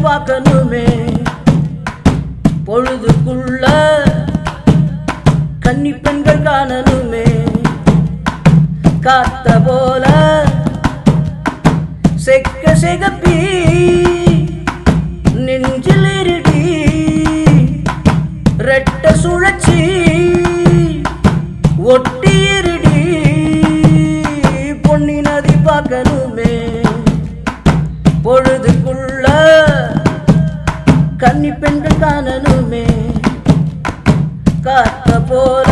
பார்க்கணுமே பொழுதுக்குள்ள கன்னி பெண்கள் காணணுமே காத்த போல செக்க செகப்பி நெஞ்சில் இருடி ரெட்ட சுழற்சி ஒட்டி இருடி பொன்னி நதி பார்க்கணுமே பொழுதுக்குள்ள கன்னி பெண்கள் காணணுமே காத்த போல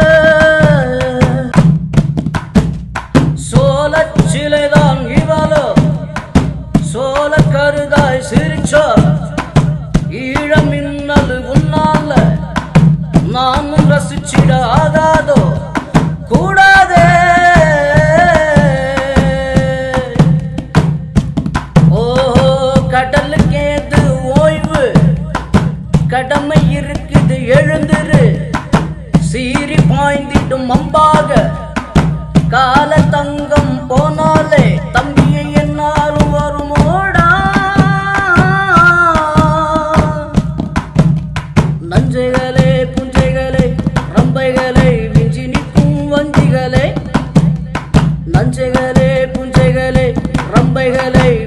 சோலச்சிலைதான் இவளோ சோல கருதாய் சிரிச்சோ ஈழம் மின்னல் உன்னால நானும் ரசிச்சிட ஆகாதோ கூடாதே ஓஹோ கடலுக்கேது ஓய்வு கடமை இருக்குது எழுந்துரு சீறி பாய்ந்திடும் அம்பாக கால தங்கம் போனாலே தம்பியை என்னாலும் வருமோடா நஞ்சைகளே புஞ்சைகளே ரம்பைகளை விஞ்சி நிற்கும் வஞ்சிகளே நஞ்சைகளே புஞ்சைகளே ரம்பைகளை